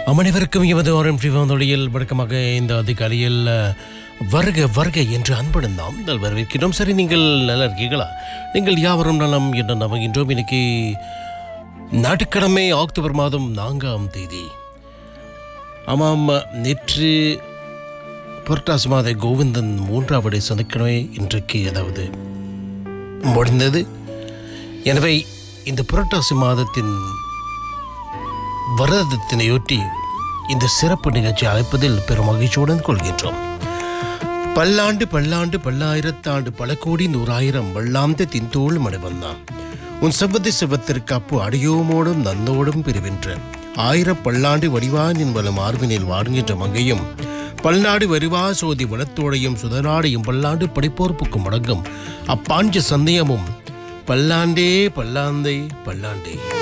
அமனைவருக்கும் எமது ஆரம் வானொலியில் வழக்கமாக இந்த அதிகாலையில் அஹ், வருக வருக என்று அன்புடன் நாம் நல் வரவேற்கிறோம் சரி நீங்கள் நல்லா இருக்கீங்களா நீங்கள் யாவரும் நலம் என்று நம்புகின்றோம் இன்னைக்கு ஞாயிற்றுக்கிழமை அக்டோபர் மாதம் நான்காம் தேதி ஆமாம் நேற்று புரட்டாசி மாத கோவிந்தன் மூன்றாவது சனிக்கிழமை இன்றைக்கு அதாவது முடிந்தது எனவே இந்த புரட்டாசி மாதத்தின் விரதத்தினையொட்டி இந்த சிறப்பு நிகழ்ச்சி அழைப்பதில் பெரும் மகிழ்ச்சியுடன் கொள்கின்றோம் பல்லாண்டு பல்லாண்டு பல்லாயிரத்தாண்டு பல கோடி நூறாயிரம் வல்லாந்த தின்தோள் மணிவந்தான் உன் செவ்வதி செவ்வத்திற்கு அப்பு அடியோமோடும் நன்னோடும் பிரிவின்ற ஆயிரம் பல்லாண்டு வடிவானின் வலம் ஆர்வினில் வாழ்கின்ற மங்கையும் பல்நாடு வருவா சோதி வளத்தோடையும் சுதநாடையும் பல்லாண்டு படிப்போர்ப்புக்கும் முடங்கும் அப்பாஞ்ச சந்தயமும் பல்லாண்டே பல்லாண்டே பல்லாண்டே